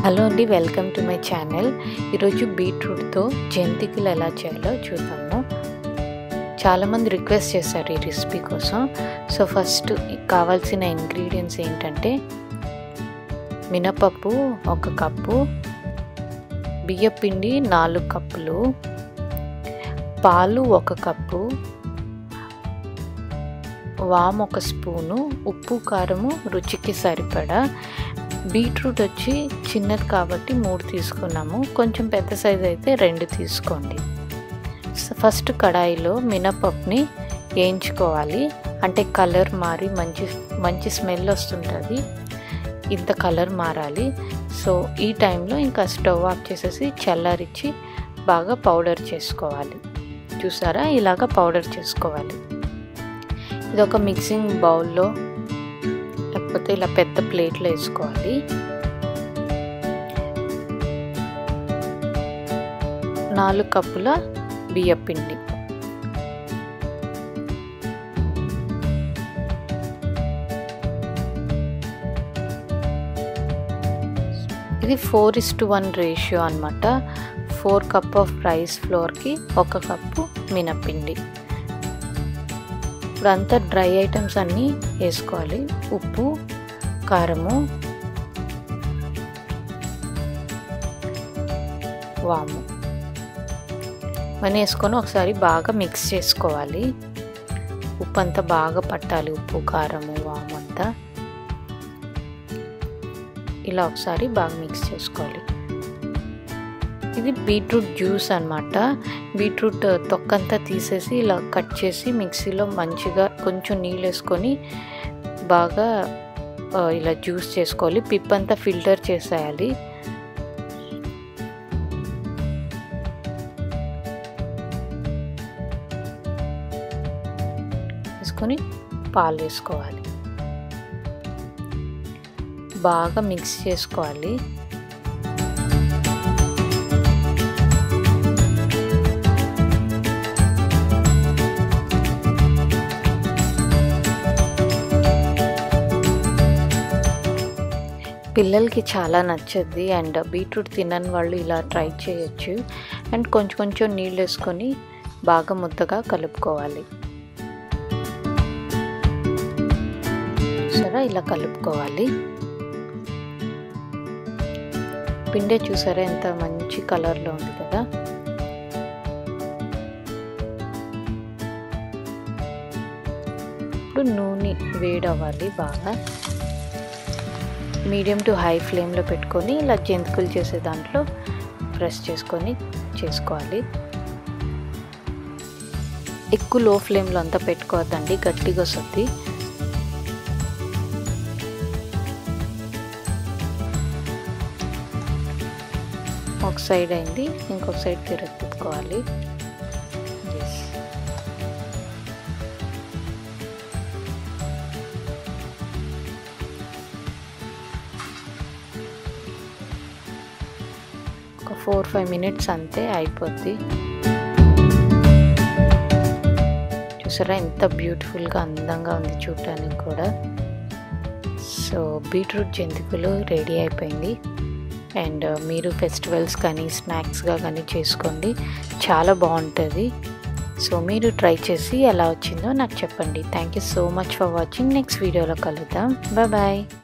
hello అండి welcome to my channel ఈరోజు బీట్రూట్తో జంతికలు ఎలా చేయాలో చూద్దాము చాలామంది రిక్వెస్ట్ చేశారు ఈ రెసిపీ కోసం సో ఫస్ట్ కావాల్సిన ఇంగ్రీడియంట్స్ ఏంటంటే మినపప్పు ఒక కప్పు బియ్యపిండి నాలుగు కప్పులు పాలు ఒక కప్పు వామ్ ఒక స్పూను ఉప్పు కారము రుచికి సరిపడా బీట్రూట్ వచ్చి చిన్నది కాబట్టి మూడు తీసుకున్నాము కొంచెం పెద్ద సైజ్ అయితే రెండు తీసుకోండి ఫస్ట్ కడాయిలో మినపప్పుని వేయించుకోవాలి అంటే కలర్ మారి మంచి మంచి స్మెల్ వస్తుంటుంది ఇంత కలర్ మారాలి సో ఈ టైంలో ఇంకా స్టవ్ ఆఫ్ చేసేసి చల్లారిచ్చి బాగా పౌడర్ చేసుకోవాలి చూసారా ఇలాగ పౌడర్ చేసుకోవాలి ఇది ఒక మిక్సింగ్ బౌల్లో లేకపోతే ఇలా పెద్ద ప్లేట్లో వేసుకోవాలి నాలుగు కప్పుల బియ్యపిండి ఇది four is to one ratio అనమాట ఫోర్ కప్ ఆఫ్ రైస్ ఫ్లోర్కి ఒక కప్పు మినపిండి ఇప్పుడు అంతా డ్రై ఐటమ్స్ అన్నీ వేసుకోవాలి ఉప్పు కారము వాము ఇవన్నీ వేసుకొని ఒకసారి బాగా మిక్స్ చేసుకోవాలి ఉప్పు అంతా బాగా పట్టాలి ఉప్పు కారము వాము అంతా ఇలా ఒకసారి బాగా మిక్స్ చేసుకోవాలి ఇది బీట్రూట్ జ్యూస్ అనమాట బీట్రూట్ తొక్కంతా తీసేసి ఇలా కట్ చేసి మిక్సీలో మంచిగా కొంచెం నీళ్ళు వేసుకొని బాగా ఇలా జ్యూస్ చేసుకోవాలి పిప్ అంతా ఫిల్టర్ చేసేయాలి వేసుకొని పాలు వేసుకోవాలి బాగా మిక్స్ చేసుకోవాలి పిల్లలకి చాలా నచ్చద్ది అండ్ బీట్రూట్ తినని వాళ్ళు ఇలా ట్రై చేయొచ్చు అండ్ కొంచెం కొంచెం నీళ్ళు వేసుకొని బాగా ముద్దగా కలుపుకోవాలి సరే ఇలా కలుపుకోవాలి పిండే చూసారా ఎంత మంచి కలర్లో ఉంది కదా ఇప్పుడు నూనె వేడవ్వాలి బాగా మీడియం టు హై ఫ్లేమ్లో పెట్టుకొని ఇలా జంతికలు చేసే దాంట్లో ప్రెస్ చేసుకొని చేసుకోవాలి ఎక్కువ లో ఫ్లేమ్లో అంతా పెట్టుకోవద్దండి గట్టిగా వస్తుంది ఒక సైడ్ అయింది ఇంకొక సైడ్ తిరగెత్తుకోవాలి ఒక ఫోర్ ఫైవ్ మినిట్స్ అంతే అయిపోద్ది చూసారా ఎంత బ్యూటిఫుల్గా అందంగా ఉంది చూడటానికి కూడా సో బీట్రూట్ జంతికలు రెడీ అయిపోయింది అండ్ మీరు ఫెస్టివల్స్ కానీ స్నాక్స్గా కానీ చేసుకోండి చాలా బాగుంటుంది సో మీరు ట్రై చేసి ఎలా వచ్చిందో నాకు చెప్పండి thank you so much for watching next వీడియోలో కలుద్దాం బాయ్